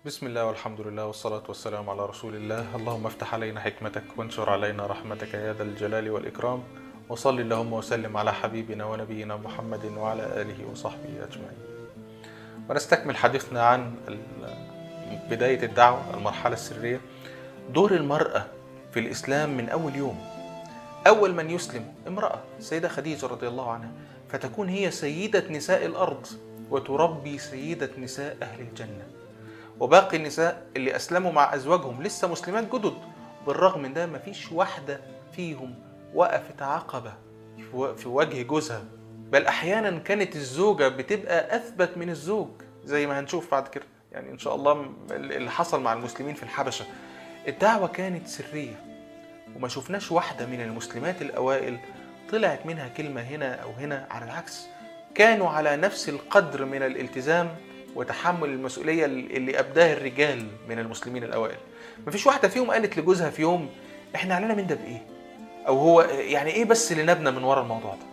بسم الله والحمد لله والصلاة والسلام على رسول الله اللهم افتح علينا حكمتك وانشر علينا رحمتك يا ذا الجلال والإكرام وصل اللهم وسلم على حبيبنا ونبينا محمد وعلى آله وصحبه أجمعين ونستكمل حديثنا عن ال- بداية الدعوة المرحلة السرية دور المرأة في الإسلام من أول يوم أول من يسلم امرأة السيدة خديجة رضي الله عنها فتكون هي سيدة نساء الأرض وتربي سيدة نساء أهل الجنة وباقي النساء اللي أسلموا مع أزواجهم لسه مسلمات جدد بالرغم من ده مفيش واحدة فيهم وقفت عقبة في و- في وجه جوزها بل أحيانا كانت الزوجة بتبقى أثبت من الزوج زي ما هنشوف بعد كده يعني إن شاء الله م- اللي حصل مع المسلمين في الحبشة الدعوة كانت سرية وما شفناش واحدة من المسلمات الأوائل طلعت منها كلمة هنا أو هنا على العكس كانوا على نفس القدر من الالتزام وتحمل المسؤولية اللي أبداه الرجال من المسلمين الأوائل مفيش واحدة فيهم قالت لجوزها في يوم إحنا علينا من ده بإيه أو هو يعني إيه بس اللي نبنى من ورا الموضوع ده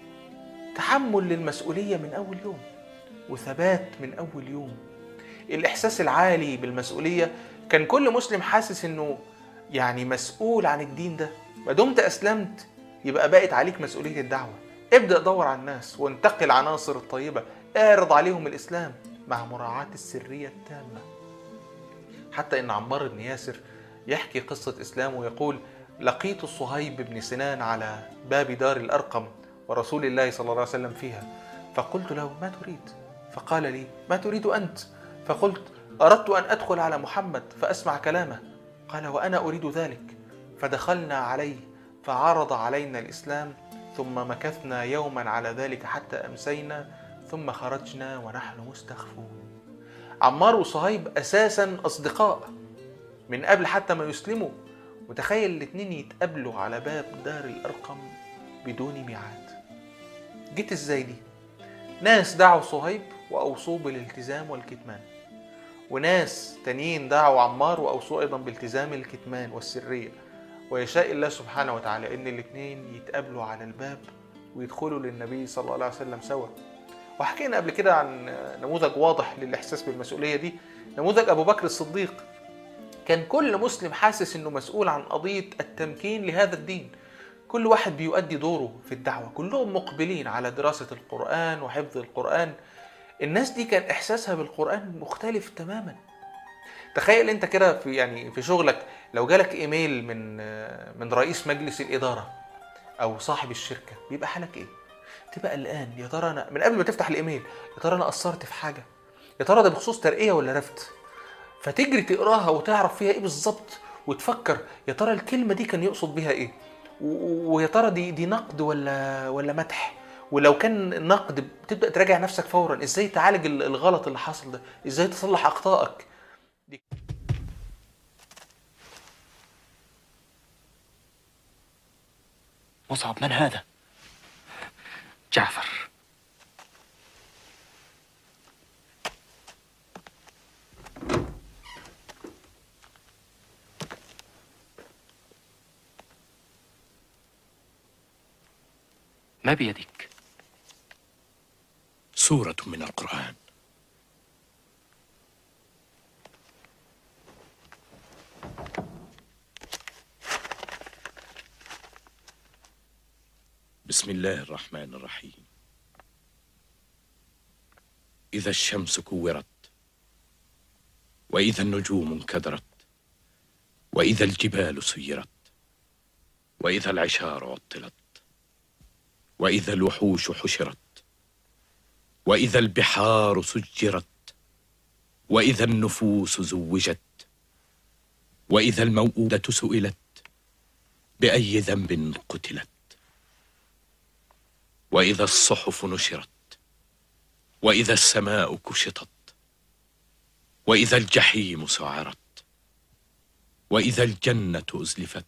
تحمل للمسؤولية من أول يوم وثبات من أول يوم الإحساس العالي بالمسؤولية كان كل مسلم حاسس إنه يعني مسؤول عن الدين ده ما دمت أسلمت يبقى بقت عليك مسؤولية الدعوة ابدأ دور على الناس وانتقل عناصر الطيبة اعرض عليهم الإسلام مع مراعاة السرية التامة حتى إن عمار بن ياسر يحكي قصة إسلامه ويقول لقيت صهيب بن سنان على باب دار الأرقم ورسول الله صلى الله عليه وسلم فيها فقلت له ما تريد فقال لي ما تريد أنت فقلت أردت أن أدخل على محمد فأسمع كلامه قال وأنا أريد ذلك فدخلنا عليه فعرض علينا الإسلام ثم مكثنا يوما على ذلك حتى أمسينا ثم خرجنا ونحن مستخفون عمار وصهيب أساسا أصدقاء من قبل حتى ما يسلموا وتخيل الاتنين يتقابلوا على باب دار الأرقم بدون ميعاد جيت ازاي دي ناس دعوا صهيب وأوصوه بالالتزام والكتمان وناس تانيين دعوا عمار وأوصوه أيضا بالتزام الكتمان والسرية ويشاء الله سبحانه وتعالى إن الاتنين يتقابلوا على الباب ويدخلوا للنبي صلى الله عليه وسلم سوا وحكينا قبل كده عن نموذج واضح للإحساس بالمسؤولية دي نموذج أبو بكر الصديق كان كل مسلم حاسس إنه مسؤول عن قضية التمكين لهذا الدين كل واحد بيؤدي دوره في الدعوة كلهم مقبلين على دراسة القرآن وحفظ القرآن الناس دي كان إحساسها بالقرآن مختلف تماما تخيل انت كده في يعني في شغلك لو جالك ايميل من من رئيس مجلس الاداره او صاحب الشركه بيبقى حالك ايه تبقى قلقان يا ترى انا من قبل ما تفتح الايميل يا ترى انا قصرت في حاجه يا ترى ده بخصوص ترقيه ولا رفد فتجري تقراها وتعرف فيها ايه بالظبط وتفكر يا ترى الكلمه دي كان يقصد بيها ايه و- ويا ترى دي دي نقد ولا ولا مدح ولو كان نقد بتبدا تراجع نفسك فورا ازاي تعالج ال- الغلط اللي حصل ده ازاي تصلح اخطائك مصعب من هذا؟ جعفر ما بيدك؟ سورة من القرآن بسم الله الرحمن الرحيم إذا الشمس كورت وإذا النجوم انكدرت وإذا الجبال سيرت وإذا العشار عطلت وإذا الوحوش حشرت واذا البحار سجرت واذا النفوس زوجت واذا الموءوده سئلت باي ذنب قتلت واذا الصحف نشرت واذا السماء كشطت واذا الجحيم سعرت واذا الجنه ازلفت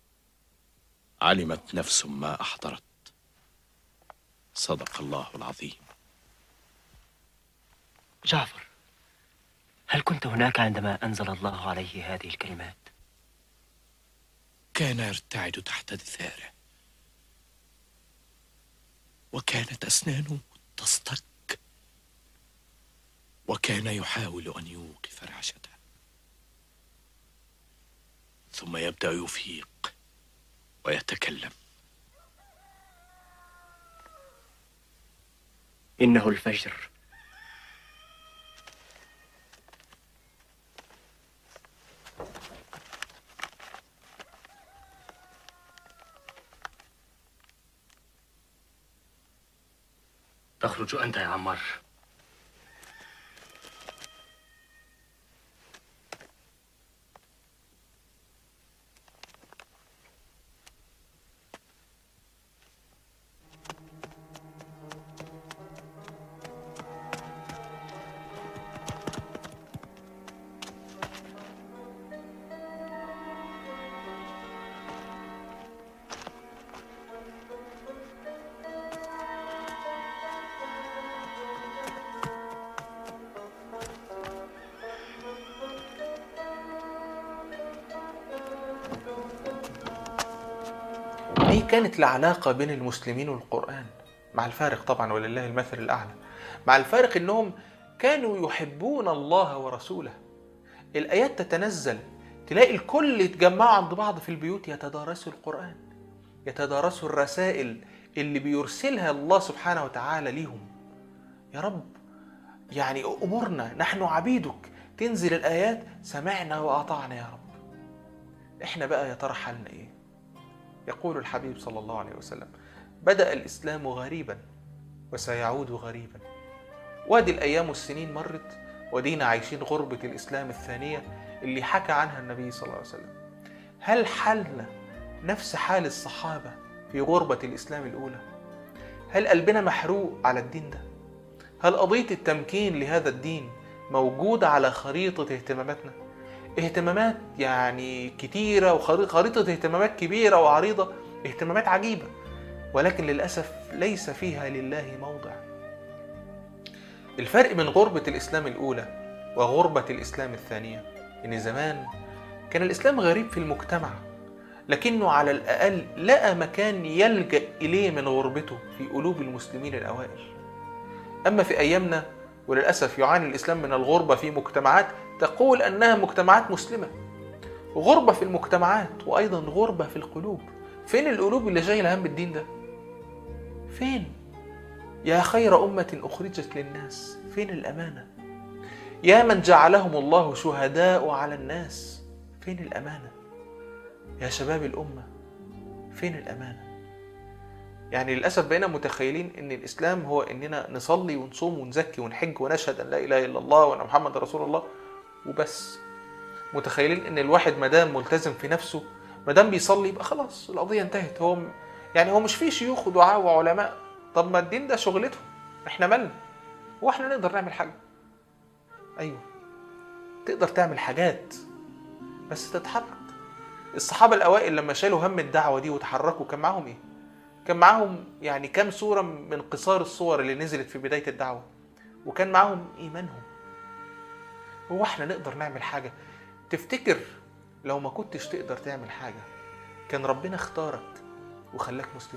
علمت نفس ما احضرت صدق الله العظيم جعفر هل كنت هناك عندما أنزل الله عليه هذه الكلمات؟ كان يرتعد تحت دثاره وكانت أسنانه تصطك وكان يحاول أن يوقف رعشته ثم يبدأ يفيق ويتكلم إنه الفجر تخرج أنت يا عمار ايه كانت العلاقة بين المسلمين والقرآن مع الفارق طبعا ولله المثل الأعلى مع الفارق انهم كانوا يحبون الله ورسوله الآيات تتنزل تلاقي الكل يتجمعوا عند بعض في البيوت يتدارسوا القرآن يتدارسوا الرسائل اللي بيرسلها الله سبحانه وتعالى ليهم يا رب يعني أمرنا نحن عبيدك تنزل الآيات سمعنا وأطعنا يا رب احنا بقى يا ترى حالنا ايه يقول الحبيب صلى الله عليه وسلم بدأ الإسلام غريبا وسيعود غريبا وادي الأيام والسنين مرت ودينا عايشين غربة الإسلام الثانية اللي حكى عنها النبي صلى الله عليه وسلم هل حالنا نفس حال الصحابة في غربة الإسلام الأولى هل قلبنا محروق على الدين ده هل قضية التمكين لهذا الدين موجودة على خريطة اهتماماتنا اهتمامات يعني كتيرة وخريطة اهتمامات كبيرة وعريضة اهتمامات عجيبة ولكن للأسف ليس فيها لله موضع الفرق بين غربة الإسلام الأولى وغربة الإسلام الثانية إن زمان كان الإسلام غريب في المجتمع لكنه على الأقل لقى مكان يلجأ إليه من غربته في قلوب المسلمين الأوائل أما في أيامنا وللأسف يعاني الإسلام من الغربة في مجتمعات تقول أنها مجتمعات مسلمة غربة في المجتمعات وأيضا غربة في القلوب فين القلوب اللي شايلة هم الدين ده فين يا خير أمة أخرجت للناس فين الأمانة يا من جعلهم الله شهداء على الناس فين الأمانة يا شباب الأمة فين الأمانة يعني للأسف بقينا متخيلين إن الإسلام هو إننا نصلي ونصوم ونزكي ونحج ونشهد أن لا إله إلا الله وأن محمد رسول الله وبس متخيلين إن الواحد مادام ملتزم في نفسه مادام بيصلي يبقى خلاص القضية انتهت هو يعني هو مش فيه شيوخ ودعاء وعلماء طب ما الدين ده شغلتهم احنا مالنا هو احنا نقدر نعمل حاجة أيوه تقدر تعمل حاجات بس تتحرك الصحابة الأوائل لما شالوا هم الدعوة دي وتحركوا كان معاهم إيه؟ كان معاهم يعني كام صورة من قصار الصور اللي نزلت في بداية الدعوة وكان معاهم إيمانهم هو احنا نقدر نعمل حاجة تفتكر لو ما كنتش تقدر تعمل حاجة كان ربنا اختارك وخلاك مسلم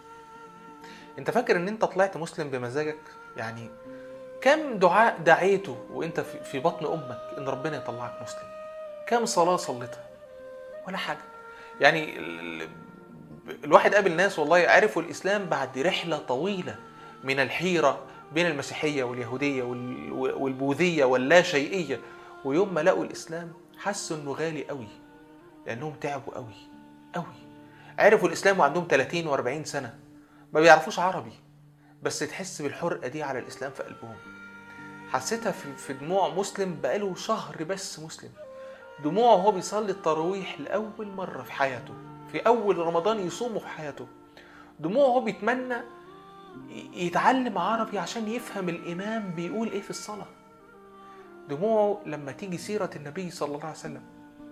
انت فاكر ان انت طلعت مسلم بمزاجك يعني كم دعاء دعيته وانت في في بطن امك ان ربنا يطلعك مسلم كم صلاة صليتها ولا حاجة يعني ال- ال- الواحد قابل ناس والله عرفوا الإسلام بعد رحلة طويلة من الحيرة بين المسيحية واليهودية وال- والبوذية واللا شيئية ويوم ما لقوا الإسلام حسوا إنه غالي قوي لأنهم تعبوا قوي قوي عرفوا الإسلام وعندهم 30 و40 سنة ما بيعرفوش عربي بس تحس بالحرقة دي على الإسلام في قلبهم حسيتها في في دموع مسلم بقاله شهر بس مسلم دموعه وهو بيصلي التراويح لأول مرة في حياته في أول رمضان يصومه في حياته دموعه وهو بيتمنى ي- يتعلم عربي عشان يفهم الإمام بيقول إيه في الصلاة دموعه لما تيجي سيرة النبي صلى الله عليه وسلم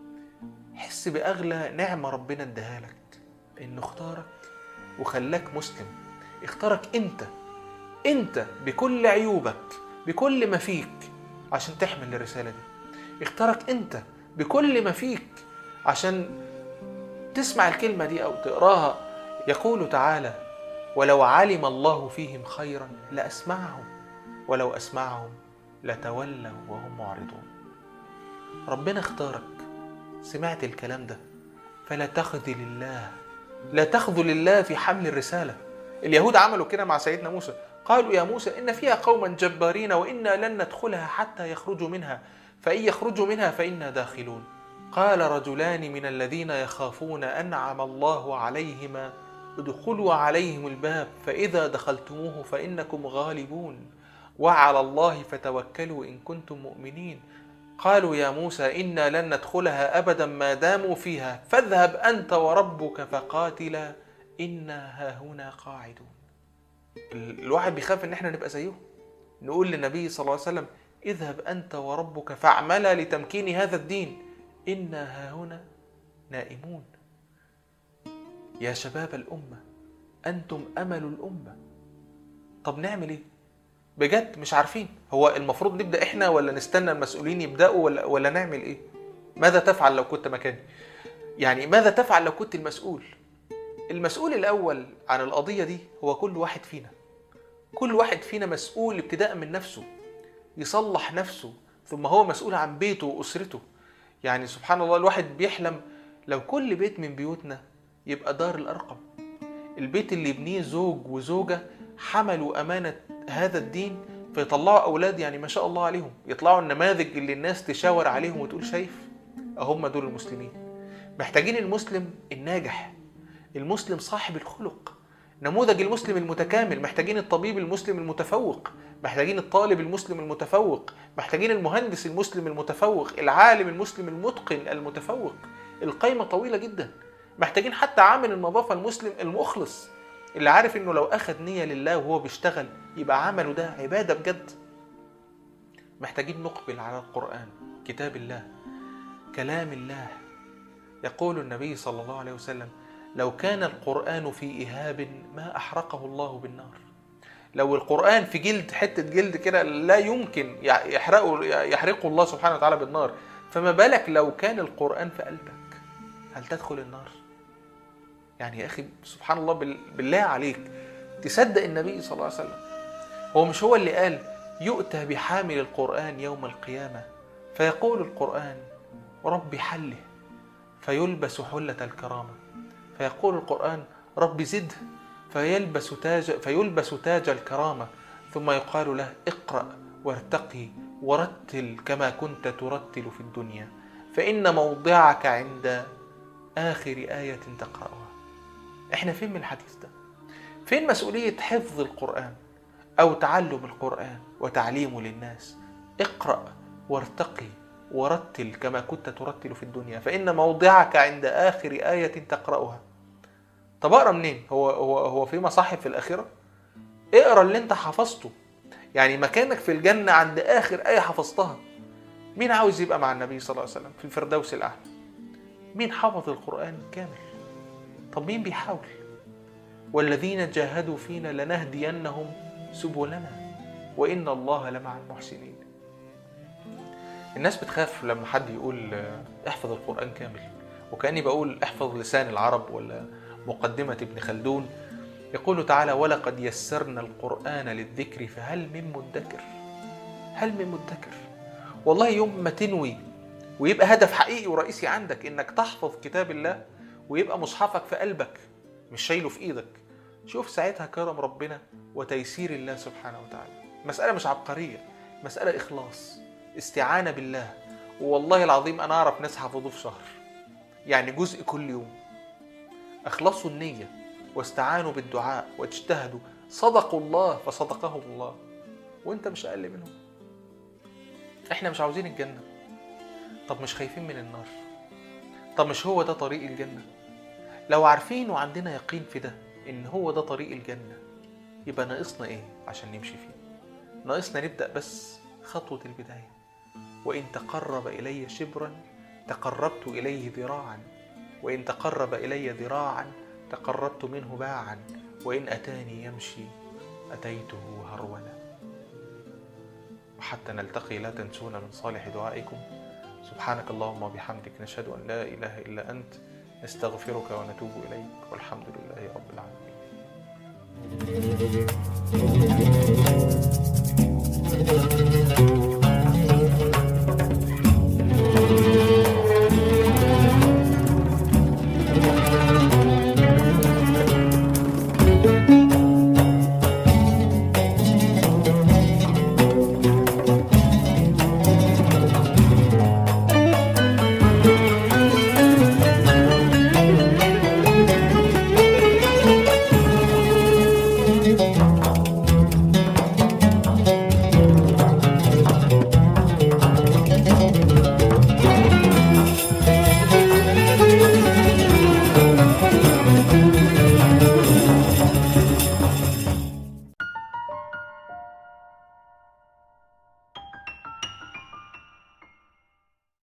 حس بأغلى نعمة ربنا اداها لك إنه اختارك وخلاك مسلم اختارك أنت أنت بكل عيوبك بكل ما فيك عشان تحمل الرسالة دي اختارك أنت بكل ما فيك عشان تسمع الكلمة دي أو تقراها يقول تعالى ولو علم الله فيهم خيرا لأسمعهم ولو أسمعهم لتولوا وهم معرضون ربنا اختارك سمعت الكلام ده فلا تخذل الله لا تخذل الله في حمل الرسالة اليهود عملوا كده مع سيدنا موسى قالوا يا موسى إن فيها قوما جبارين وإنا لن ندخلها حتى يخرجوا منها فإن يخرجوا منها فإنا داخلون قال رجلان من الذين يخافون أنعم الله عليهما ادخلوا عليهم الباب فإذا دخلتموه فإنكم غالبون وعلى الله فتوكلوا إن كنتم مؤمنين قالوا يا موسى إنا لن ندخلها أبدا ما داموا فيها فاذهب أنت وربك فقاتلا إنا هاهنا قاعدون ال- الواحد بيخاف إن احنا نبقى زيهم نقول للنبي صلى الله عليه وسلم اذهب أنت وربك فاعملا لتمكين هذا الدين إنا هاهنا نائمون يا شباب الأمة أنتم أمل الأمة طب نعمل إيه؟ بجد مش عارفين هو المفروض نبدأ إحنا ولا نستنى المسؤولين يبدأوا ولا, ولا نعمل إيه؟ ماذا تفعل لو كنت مكاني؟ يعني ماذا تفعل لو كنت المسؤول؟ المسؤول الأول عن القضية دي هو كل واحد فينا كل واحد فينا مسؤول ابتداء من نفسه يصلح نفسه ثم هو مسؤول عن بيته وأسرته يعني سبحان الله الواحد بيحلم لو كل بيت من بيوتنا يبقى دار الأرقم البيت اللي يبنيه زوج وزوجة حملوا أمانة هذا الدين فيطلعوا أولاد يعني ما شاء الله عليهم يطلعوا النماذج اللي الناس تشاور عليهم وتقول شايف أهم دول المسلمين محتاجين المسلم الناجح المسلم صاحب الخلق نموذج المسلم المتكامل محتاجين الطبيب المسلم المتفوق محتاجين الطالب المسلم المتفوق محتاجين المهندس المسلم المتفوق العالم المسلم المتقن المتفوق القايمة طويلة جدا محتاجين حتى عامل النظافة المسلم المخلص اللي عارف انه لو اخذ نية لله وهو بيشتغل يبقى عمله ده عبادة بجد محتاجين نقبل على القرآن كتاب الله كلام الله يقول النبي صلى الله عليه وسلم لو كان القرآن في إهاب ما أحرقه الله بالنار لو القرآن في جلد حتة جلد كده لا يمكن يحرقه يحرقه الله سبحانه وتعالى بالنار فما بالك لو كان القرآن في قلبك هل تدخل النار؟ يعني يا أخي سبحان الله بال- بالله عليك تصدق النبي صلى الله عليه وسلم هو مش هو اللي قال يؤتى بحامل القرآن يوم القيامة فيقول القرآن رب حله فيلبس حلة الكرامة فيقول القرآن رب زده فيلبس تاج فيلبس تاج الكرامة ثم يقال له اقرأ وارتقي ورتل كما كنت ترتل في الدنيا فإن موضعك عند آخر آية تقرأها احنا فين من الحديث ده فين مسؤولية حفظ القرآن أو تعلم القرآن وتعليمه للناس اقرأ وارتقي ورتل كما كنت ترتل في الدنيا فإن موضعك عند آخر آية تقرأها طب اقرا منين هو هو هو في مصاحف في الآخرة اقرا اللي انت حفظته يعني مكانك في الجنة عند آخر آية حفظتها مين عاوز يبقى مع النبي صلى الله عليه وسلم في الفردوس الأعلى مين حفظ القرآن كامل طب مين بيحاول والذين جاهدوا فينا لنهدينهم سبلنا وإن الله لمع المحسنين الناس بتخاف لما حد يقول آه، احفظ القرآن كامل وكأني بقول احفظ لسان العرب ولا مقدمة ابن خلدون يقول تعالى ولقد يسرنا القرآن للذكر فهل من مدكر هل من مدكر والله يوم ما تنوي ويبقى هدف حقيقي ورئيسي عندك انك تحفظ كتاب الله ويبقى مصحفك في قلبك مش شايله في ايدك شوف ساعتها كرم ربنا وتيسير الله سبحانه وتعالى مسألة مش عبقرية مسألة إخلاص استعانة بالله والله العظيم أنا أعرف ناس حفظوه في شهر يعني جزء كل يوم أخلصوا النية واستعانوا بالدعاء واجتهدوا صدقوا الله فصدقهم الله وانت مش أقل منهم احنا مش عاوزين الجنة طب مش خايفين من النار طب مش هو ده طريق الجنة لو عارفين وعندنا يقين في ده ان هو ده طريق الجنة يبقى ناقصنا ايه عشان نمشي فيه ناقصنا نبدأ بس خطوة البداية وإن تقرب إلي شبرا تقربت إليه ذراعا وإن تقرب إلي ذراعا تقربت منه باعا وإن أتاني يمشي أتيته هرولا وحتى نلتقي لا تنسونا من صالح دعائكم سبحانك اللهم وبحمدك نشهد أن لا إله إلا أنت نستغفرك ونتوب إليك والحمد لله رب العالمين